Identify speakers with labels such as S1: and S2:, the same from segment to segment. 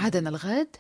S1: موعدنا الغد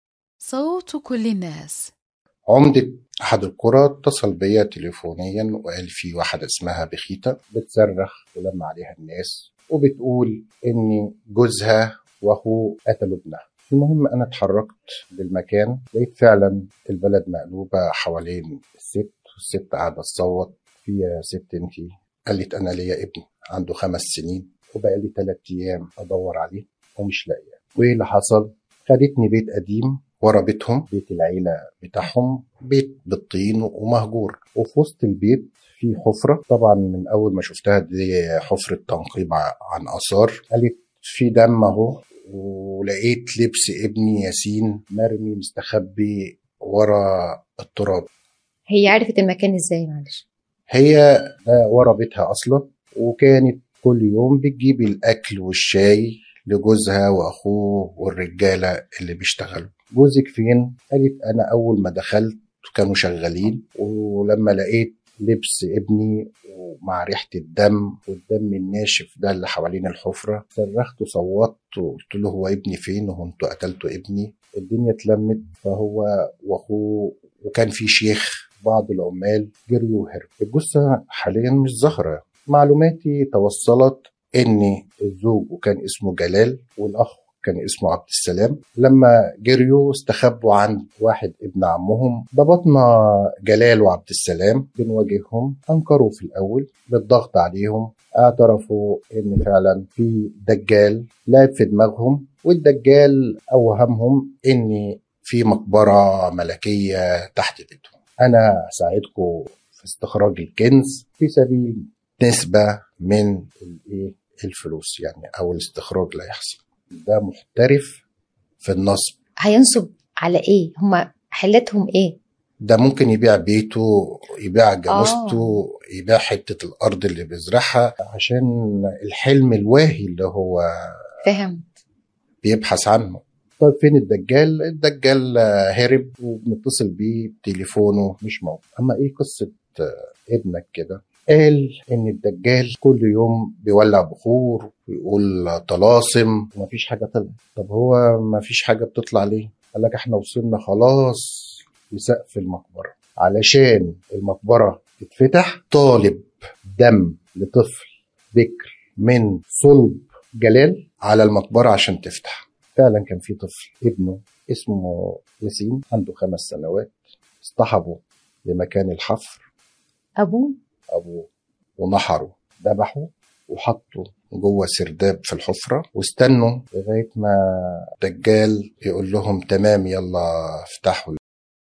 S1: صوت كل الناس
S2: عمدة أحد القرى اتصل بيا تليفونيا وقال في واحدة اسمها بخيتة بتصرخ ولما عليها الناس وبتقول إن جوزها وأخوه قتلوا ابنها المهم أنا اتحركت للمكان لقيت فعلا البلد مقلوبة حوالين الست والست قاعدة تصوت في يا ست انتي قالت أنا ليا ابن عنده خمس سنين وبقالي ثلاث أيام أدور عليه ومش لاقيه وإيه اللي حصل؟ خدتني بيت قديم ورا بيتهم بيت العيلة بتاعهم بيت بالطين ومهجور وفي وسط البيت في حفرة طبعا من أول ما شفتها دي حفرة تنقيب عن آثار قالت في دم أهو ولقيت لبس ابني ياسين مرمي مستخبي ورا التراب
S3: هي عرفت المكان ازاي معلش
S2: هي ده ورا بيتها أصلا وكانت كل يوم بتجيب الأكل والشاي لجوزها وأخوه والرجالة اللي بيشتغلوا جوزك فين؟ قالت أنا أول ما دخلت كانوا شغالين ولما لقيت لبس ابني ومع ريحة الدم والدم الناشف ده اللي حوالين الحفرة صرخت وصوتت وقلت له هو ابني فين وهو انتوا قتلتوا ابني الدنيا اتلمت فهو واخوه وكان في شيخ بعض العمال جريوا وهربوا الجثة حاليا مش ظاهرة معلوماتي توصلت ان الزوج وكان اسمه جلال والاخ كان اسمه عبد السلام لما جريوا استخبوا عند واحد ابن عمهم ضبطنا جلال وعبد السلام بنواجههم انكروا في الاول بالضغط عليهم اعترفوا ان فعلا في دجال لعب في دماغهم والدجال اوهمهم ان في مقبره ملكيه تحت بيتهم انا اساعدكم في استخراج الكنز في سبيل نسبه من الايه الفلوس يعني او الاستخراج لا يحصل ده محترف في النصب
S3: هينصب على ايه هما حلتهم ايه
S2: ده ممكن يبيع بيته يبيع جاموسته يبيع حتة الأرض اللي بيزرعها عشان الحلم الواهي اللي هو
S3: فهمت
S2: بيبحث عنه طيب فين الدجال؟ الدجال هرب وبنتصل بيه بتليفونه مش موجود أما إيه قصة ابنك كده قال ان الدجال كل يوم بيولع بخور ويقول طلاسم ومفيش حاجه طلعت طب هو مفيش حاجه بتطلع ليه قال لك احنا وصلنا خلاص لسقف المقبره علشان المقبره تتفتح طالب دم لطفل بكر من صلب جلال على المقبره عشان تفتح فعلا كان في طفل ابنه اسمه ياسين عنده خمس سنوات اصطحبوا لمكان الحفر
S3: ابوه
S2: ابوه ونحروا ذبحوا وحطوا جوه سرداب في الحفرة واستنوا لغاية ما الدجال يقول لهم تمام يلا افتحوا